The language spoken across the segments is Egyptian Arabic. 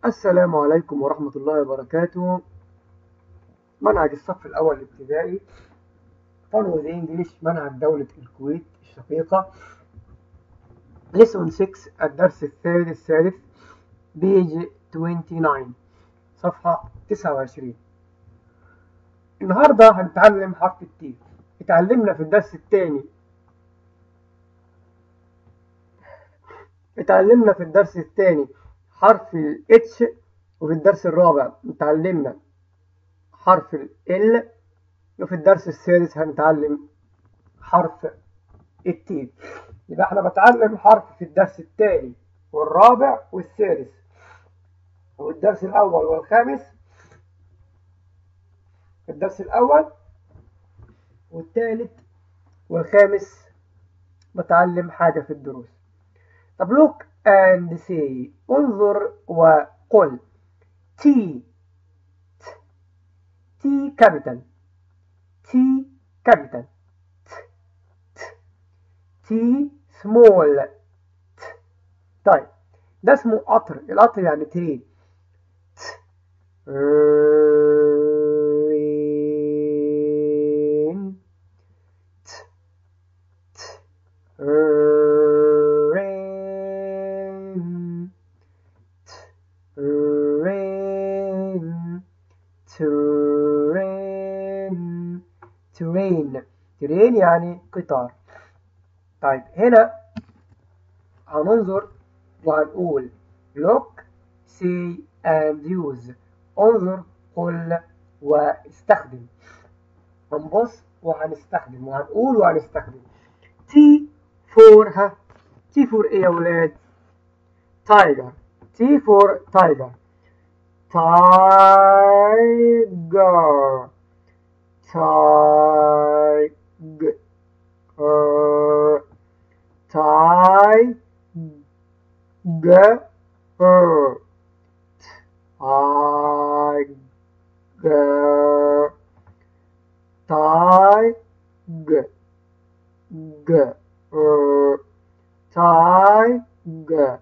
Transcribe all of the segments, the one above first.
السلام عليكم ورحمة الله وبركاته منهج الصف الأول الابتدائي فن ذا انجليش منهج دولة الكويت الشقيقة ليسون 6 الدرس الثالث الثالث بيج 29 صفحة 29 النهاردة هنتعلم حرف التي اتعلمنا في الدرس الثاني اتعلمنا في الدرس الثاني حرف ال H وفي الدرس الرابع اتعلمنا حرف ال L وفي الدرس السادس هنتعلم حرف ال T يبقى احنا بتعلم حرف في الدرس الثاني والرابع والسادس والدرس الأول والخامس الدرس الأول والثالث والخامس بتعلم حاجة في الدروس طب look and say انظر وقل T T capital T capital T small T طيب ده اسمه قطر القطر يعني ترين رين ت ت رين ت رين ترين ترين ترين يعني قطار طيب هنا هننظر وهنقول look see and use انظر قل واستخدم هنبص وهنستخدم وهنقول وهنستخدم T for ها T for ايه يا ولاد tiger T for tiger tiger tiger tiger tiger tiger tiger tiger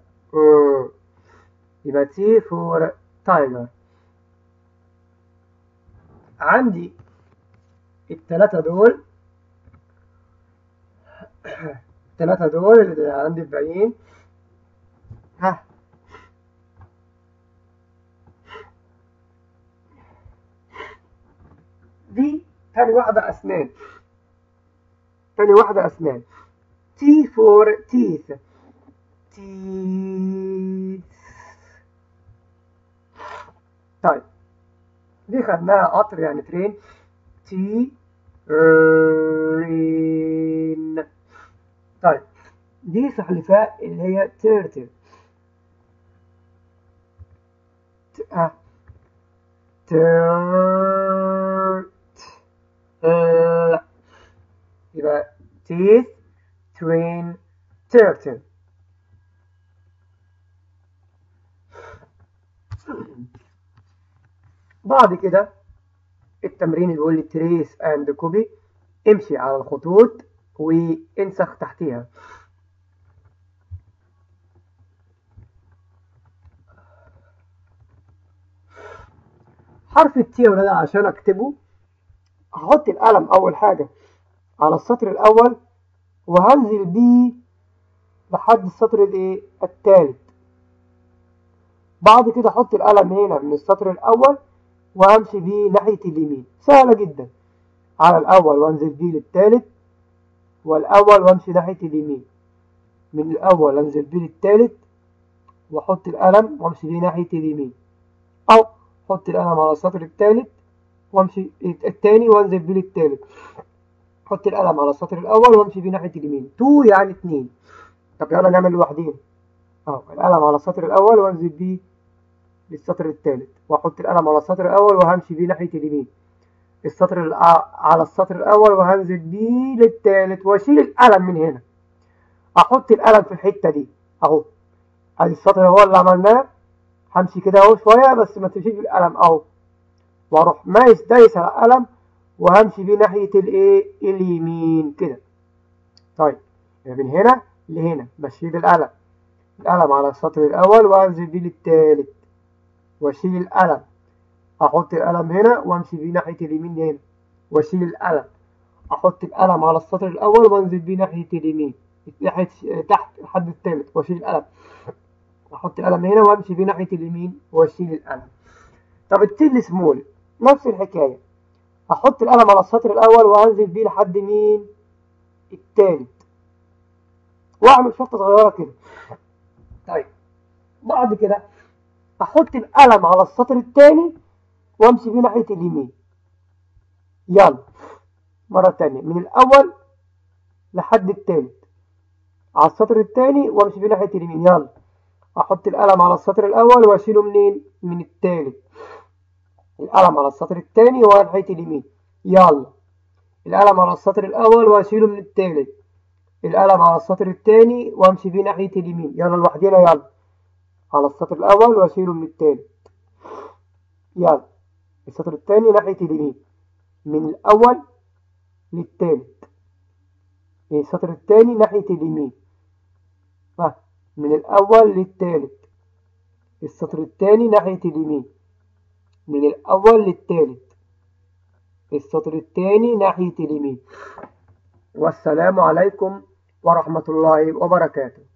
يبقى تي فور تايجر عندي التلاتة دول التلاتة دول اللي عندي الباقيين ها دي تاني واحدة أسنان تاني واحدة أسنان T for teeth teeth طيب دي خدناها قطر يعني ترين تي رين طيب دي سحلفاء اللي هي تيرتل تيرت يبقى teeth train turtle بعد كده التمرين اللي بيقول لي تريس اند كوبي امشي على الخطوط وانسخ تحتيها حرف التي يا ولاد عشان اكتبه هحط القلم اول حاجة على السطر الاول وهنزل بيه لحد السطر الايه الثالث بعد كده احط القلم هنا من السطر الاول وامشي بيه ناحية اليمين سهلة جدا على الاول وانزل بيه للثالث والاول وامشي ناحية اليمين من الاول انزل بيه للثالث واحط القلم وامشي بيه ناحية اليمين او احط القلم على السطر الثالث وامشي الثاني وانزل بيه للثالث احط القلم على السطر الاول وامشي بيه ناحيه اليمين تو يعني اتنين طب يلا نعمل لوحدين اهو القلم على السطر الاول وانزل بيه للسطر الثالث واحط القلم على السطر الاول وهمشي بيه ناحيه اليمين السطر على السطر الاول وهنزل بيه للثالث واشيل القلم من هنا احط القلم في الحته دي اهو ادي السطر اهو اللي عملناه همشي كده اهو شويه بس ما تمشيش بالقلم اهو واروح مايس دايس على القلم وهمشي بيه ناحية الايه اليمين كده طيب من هنا لهنا مشي بالقلم القلم على السطر الأول وأنزل بيه للتالت واشيل القلم احط القلم هنا وامشي بيه ناحية اليمين هنا واشيل القلم احط القلم على السطر الاول وانزل بيه ناحية اليمين ناحية تحت الحد الثالث واشيل القلم احط القلم هنا وامشي بيه ناحية اليمين واشيل القلم طب التيل سمول نفس الحكاية احط القلم على السطر الاول وانزل بيه لحد مين الثالث واعمل شفطة صغيرة كده طيب بعد كده احط القلم على السطر الثاني وامشي بيه ناحية اليمين يلا مرة تانية من الأول لحد التالت على السطر التاني وامشي بيه ناحية اليمين يلا أحط القلم على السطر الأول وأشيله منين؟ من التالت القلم على السطر التاني وناحية اليمين يلا القلم على السطر الأول وأشيله من التالت القلم على السطر التاني وأمشي بيه ناحية اليمين يلا لوحدينا يلا على السطر الأول وأشيله من التالت يلا السطر التاني ناحية اليمين من الأول للتالت السطر التاني ناحية اليمين ها من الأول للتالت السطر التاني ناحية اليمين من الأول للتالت السطر التاني ناحية اليمين والسلام عليكم ورحمة الله وبركاته